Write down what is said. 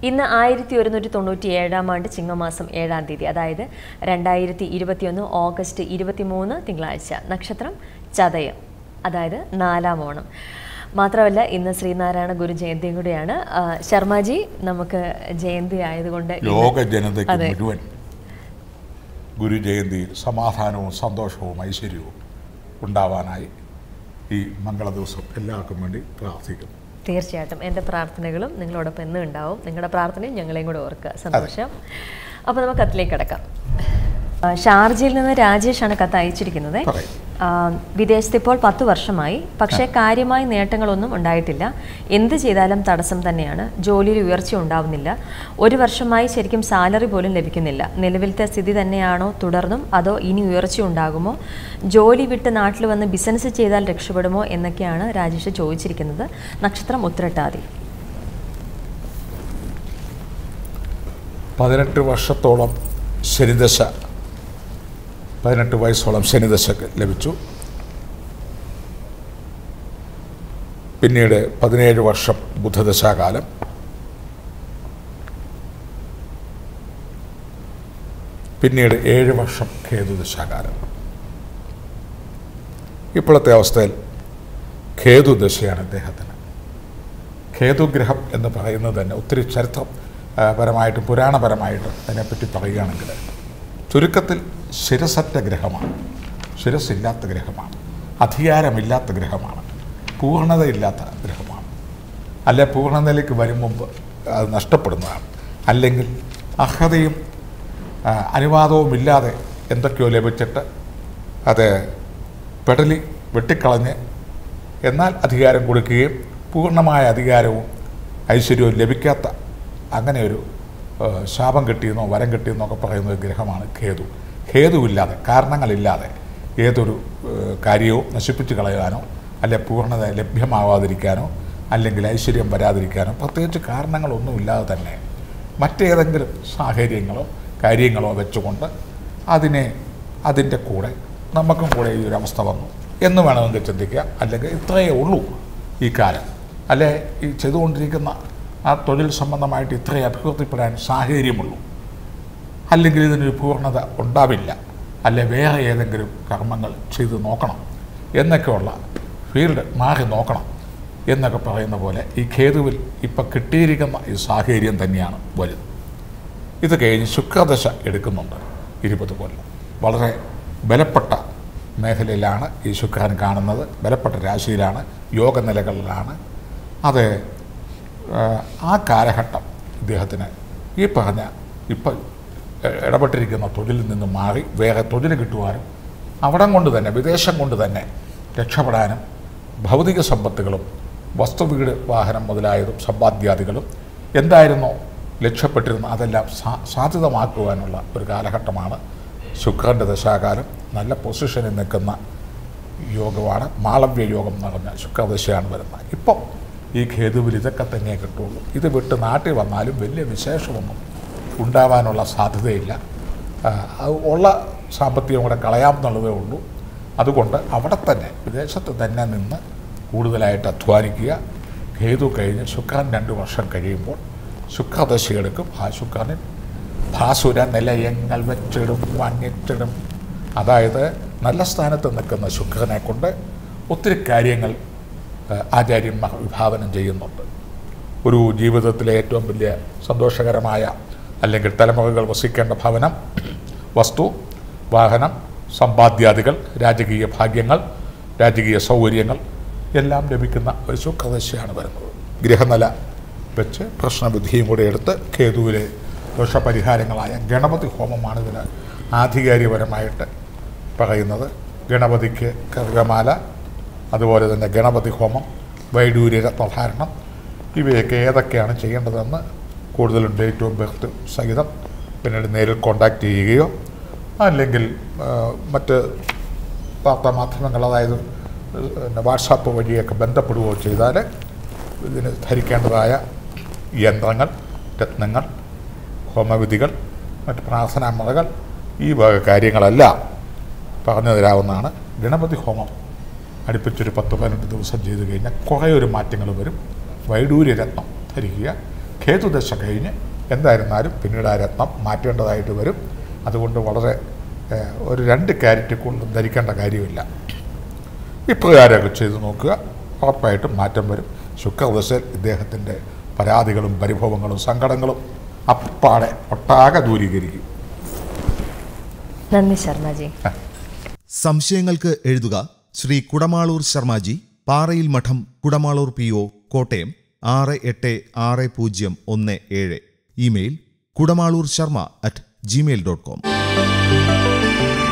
ഇന്ന് ആയിരത്തി ഒരുന്നൂറ്റി തൊണ്ണൂറ്റി ഏഴാം ആണ്ട് ചിങ്ങമാസം ഏഴാം തീയതി അതായത് രണ്ടായിരത്തി ഇരുപത്തിയൊന്ന് ഓഗസ്റ്റ് ഇരുപത്തിമൂന്ന് തിങ്കളാഴ്ച നക്ഷത്രം ചതയം അതായത് നാലാം ഓണം മാത്രമല്ല ഇന്ന് ശ്രീനാരായണ ഗുരു ജയന്തിയും കൂടിയാണ് ആ, ശർമാജി നമുക്ക് ജയന്തി ആയതുകൊണ്ട് ഇന്ന് ലോക ജനതയ്ക്ക് അതെ. മുഴുവൻ ഗുരു ജയന്തിയിൽ സമാധാനവും സന്തോഷവും ഐശ്വര്യവും ഉണ്ടാവാനായി ഈ മംഗള ദിവസം എല്ലാവർക്കും വേണ്ടി പ്രാർത്ഥിക്കുന്നു തീർച്ചയായിട്ടും എൻ്റെ പ്രാർത്ഥനകളും നിങ്ങളോടൊപ്പം എന്നും ഉണ്ടാവും നിങ്ങളുടെ പ്രാർത്ഥനയും ഞങ്ങളെയും കൂടെ ഓർക്കുക സന്തോഷം അപ്പോൾ നമുക്ക് കത്തിലേക്ക് കിടക്കാം ഷാർജയിൽ നിന്ന് രാജേഷാണ് കത്ത് അയച്ചിരിക്കുന്നത് പറയും ആ, വിദേശത്ത് ഇപ്പോൾ പത്ത് വർഷമായി പക്ഷേ കാര്യമായ നേട്ടങ്ങളൊന്നും ഉണ്ടായിട്ടില്ല എന്ത് ചെയ്താലും തടസ്സം തന്നെയാണ് ജോലിയിൽ ഉയർച്ച ഉണ്ടാവുന്നില്ല ഒരു വർഷമായി ശരിക്കും സാലറി പോലും ലഭിക്കുന്നില്ല നിലവിലത്തെ സ്ഥിതി തന്നെയാണോ തുടർന്നും അതോ ഇനി ഉയർച്ച ഉണ്ടാകുമോ ജോലി വിട്ട് നാട്ടിൽ വന്ന് ബിസിനസ് ചെയ്താൽ രക്ഷപ്പെടുമോ എന്നൊക്കെയാണ് രാജേഷ് ചോദിച്ചിരിക്കുന്നത് നക്ഷത്രം ഉത്രട്ടാതി പതിനെട്ട് വർഷത്തോളം ശനിദശ പതിനെട്ട് വയസ്സോളം ശനിദശ ലഭിച്ചു പിന്നീട് പതിനേഴ് വർഷം ബുധദശാകാലം പിന്നീട് ഏഴ് വർഷം കേതുദശാകാലം ഇപ്പോഴത്തെ അവസ്ഥയിൽ കേതുദശയാണ് അദ്ദേഹത്തിന് കേതുഗ്രഹം എന്ന് പറയുന്നത് തന്നെ ഒത്തിരി ചരിത്രം ആ, പരമായിട്ടും പുരാണപരമായിട്ടും അതിനെപ്പറ്റി പറയുകയാണെങ്കിൽ ചുരുക്കത്തിൽ ശിരസറ്റ ഗ്രഹമാണ് ശിരസില്ലാത്ത ഗ്രഹമാണ് അധികാരമില്ലാത്ത ഗ്രഹമാണ് പൂർണ്ണതയില്ലാത്ത ഗ്രഹമാണ് അല്ലെ പൂർണ്ണതയിലേക്ക് വരും മുമ്പ് അത് നഷ്ടപ്പെടുന്നതാണ് അല്ലെങ്കിൽ അർഹതയും ആ, അനുവാദവും ഇല്ലാതെ എന്തൊക്കെയോ ലഭിച്ചിട്ട് അത് പെടലി വെട്ടിക്കളഞ്ഞ് എന്നാൽ അധികാരം കൊടുക്കുകയും പൂർണ്ണമായ അധികാരവും ഐശ്വര്യവും ലഭിക്കാത്ത അങ്ങനെ ഒരു ആ, ശാപം കിട്ടിയെന്നോ വരം കിട്ടിയെന്നോ ഒക്കെ പറയുന്ന ഒരു ഗ്രഹമാണ് ഖേതു ഖേതുവില്ലാതെ കാരണങ്ങളില്ലാതെ ഏതൊരു ആ, കാര്യവും നശിപ്പിച്ച് കളയാനോ അല്ലെ പൂർണ്ണത ലഭ്യമാവാതിരിക്കാനോ അല്ലെങ്കിൽ ഐശ്വര്യം വരാതിരിക്കാനോ പ്രത്യേകിച്ച് കാരണങ്ങളൊന്നുമില്ലാതെ തന്നെ മറ്റേതെങ്കിലും സാഹചര്യങ്ങളോ കാര്യങ്ങളോ വെച്ചുകൊണ്ട് അതിനെ അതിൻ്റെ കൂടെ നമുക്കും കൂടെ ഈ ഒരു അവസ്ഥ വന്നു എന്ന് വേണമെങ്കിൽ ചിന്തിക്കുക അല്ലെങ്കിൽ ഇത്രയേ ഉള്ളൂ ഈ കാലം അല്ലെ ഈ ചെയ്തുകൊണ്ടിരിക്കുന്ന ആ തൊഴിൽ സംബന്ധമായിട്ട് ഇത്രയേ അഭിവൃദ്ധിപ്പെടാൻ സാഹചര്യമുള്ളൂ അല്ലെങ്കിൽ ഇതിനൊരു പൂർണ്ണത ഉണ്ടാവില്ല അല്ലെ വേറെ ഏതെങ്കിലും കർമ്മങ്ങൾ ചെയ്ത് നോക്കണം എന്നൊക്കെയുള്ള ഫീൽഡ് മാറി നോക്കണം എന്നൊക്കെ പറയുന്ന പോലെ ഈ ഖേതുവിൽ ഇപ്പം കിട്ടിയിരിക്കുന്ന ഈ സാഹചര്യം തന്നെയാണ് വലുത് ഇത് കഴിഞ്ഞ് ശുക്രദശ എടുക്കുന്നുണ്ട് ഇരുപത് കൊല്ലം വളരെ ബലപ്പെട്ട മേഖലയിലാണ് ഈ ശുക്രൻ കാണുന്നത് ബലപ്പെട്ട രാശിയിലാണ് യോഗനിലകളിലാണ് അത് ആ, ആ കാലഘട്ടം ഇദ്ദേഹത്തിന് ഈ പറഞ്ഞ ഇപ്പം ഇടപെട്ടിരിക്കുന്ന തൊഴിലിൽ നിന്ന് മാറി വേറെ തൊഴിൽ കിട്ടുവാനും അവിടം കൊണ്ട് തന്നെ വിദേശം കൊണ്ട് തന്നെ രക്ഷപ്പെടാനും ഭൗതിക സമ്പത്തുകളും വസ്തുവീട് വാഹനം മുതലായതും സമ്പാദ്യാദികളും എന്തായിരുന്നോ ലക്ഷ്യപ്പെട്ടിരുന്ന അതെല്ലാം സാ സാധ്യതമാക്കുവാനുള്ള ഒരു കാലഘട്ടമാണ് ശുക്രൻ്റെ ദശാകാലം നല്ല പൊസിഷനിൽ നിൽക്കുന്ന യോഗമാണ് മാളവ്യ യോഗം എന്ന് പറഞ്ഞ ശുക്രദശയാണ് വരുന്നത് ഇപ്പം ഈ ഖേതുവിൽ ഇതൊക്കെ തന്നെ കിട്ടുള്ളൂ ഇത് വിട്ട് നാട്ടിൽ വന്നാലും വലിയ വിശേഷമൊന്നും ഉണ്ടാവാനുള്ള സാധ്യതയില്ല ആ, അത് ഉള്ള സാമ്പത്തികം കൂടെ കളയാമെന്നുള്ളതേ ഉള്ളൂ അതുകൊണ്ട് അവിടെ തന്നെ വിദേശത്ത് തന്നെ നിന്ന് കൂടുതലായിട്ട് അധ്വാനിക്കുക ഖേതു കഴിഞ്ഞ് ശുക്രൻ രണ്ട് വർഷം കഴിയുമ്പോൾ ശുക്രദശ എടുക്കും ആ ശുക്രനിൽ ഭാസുര നിലയങ്ങൾ വെച്ചിടും വന്നിച്ചിടും അതായത് നല്ല സ്ഥാനത്ത് നിൽക്കുന്ന ശുക്രനെ കൊണ്ട് ഒത്തിരി കാര്യങ്ങൾ ആ, ആചാര്യന്മാർ വിഭാവനം ചെയ്യുന്നുണ്ട് ഒരു ജീവിതത്തിലെ ഏറ്റവും വലിയ സന്തോഷകരമായ അല്ലെങ്കിൽ തലമുറകൾ വസിക്കേണ്ട ഭവനം വസ്തു വാഹനം സമ്പാദ്യാദികൾ രാജകീയ ഭാഗ്യങ്ങൾ രാജകീയ സൗകര്യങ്ങൾ എല്ലാം ലഭിക്കുന്ന ഒരു ശുക്രദശയാണ് വരുന്നത് ഗൃഹനില വെച്ച് പ്രശ്നബുദ്ധിയും കൂടെ എടുത്ത് കേതുവിലെ ദോഷപരിഹാരങ്ങളായ ഗണപതി ഹോമമാണ് ഇതിന് ആധികാരികപരമായിട്ട് പറയുന്നത് ഗണപതിക്ക് കർഗമാല അതുപോലെ തന്നെ ഗണപതി ഹോമം വൈഡൂര്യ രത്നധാരണം ഇവയൊക്കെ ഏതൊക്കെയാണ് ചെയ്യേണ്ടതെന്ന് കൂടുതലും ഡേറ്റ് ഓഫ് ബർത്ത് സഹിതം പിന്നീട് നേരിൽ കോണ്ടാക്ട് ചെയ്യുകയോ അല്ലെങ്കിൽ ആ, മറ്റ് വാർത്താമാധ്യമങ്ങൾ അതായത് പിന്നെ വാട്സാപ്പ് വഴിയൊക്കെ ബന്ധപ്പെടുകയോ ചെയ്താൽ ഇതിന് ധരിക്കേണ്ടതായ യന്ത്രങ്ങൾ രത്നങ്ങൾ ഹോമവിധികൾ മറ്റ് പ്രാർത്ഥനാമുറകൾ ഈ വക കാര്യങ്ങളെല്ലാം പറഞ്ഞു തരാവുന്നതാണ് ഗണപതി ഹോമം അടുപ്പിച്ചൊരു പത്ത് പതിനെട്ട് ദിവസം ചെയ്ത് കഴിഞ്ഞാൽ കുറേ ഒരു മാറ്റങ്ങൾ വരും വൈഡൂര്യ രത്നം ധരിക്കുക ഖേതുദശ കഴിഞ്ഞ് എന്തായിരുന്നാലും പിന്നീട് ആ രത്നം മാറ്റേണ്ടതായിട്ട് വരും അതുകൊണ്ട് വളരെ ഏഹ്, ഒരു രണ്ട് ക്യാരറ്റ് കൊണ്ടും ധരിക്കേണ്ട കാര്യമില്ല ഇപ്രകാരമൊക്കെ ചെയ്ത് നോക്കുക ഉറപ്പായിട്ടും മാറ്റം വരും ശുക്രദശയിൽ ഇദ്ദേഹത്തിൻ്റെ പരാതികളും പരിഭവങ്ങളും സങ്കടങ്ങളും അപ്പാടെ ഒട്ടാകെ ദൂരീകരിക്കും നന്ദി ശർമ്മജി സംശയങ്ങൾക്ക് എഴുതുക ശ്രീ കുടമാളൂർ ശർമാജി പാറയിൽ മഠം കുടമാളൂർ പി ഒ കോട്ടയം ആറ് എട്ട് ആറ് പൂജ്യം ഒന്ന് ഏഴ് email Kudamaloor Sharma at Gmail dot com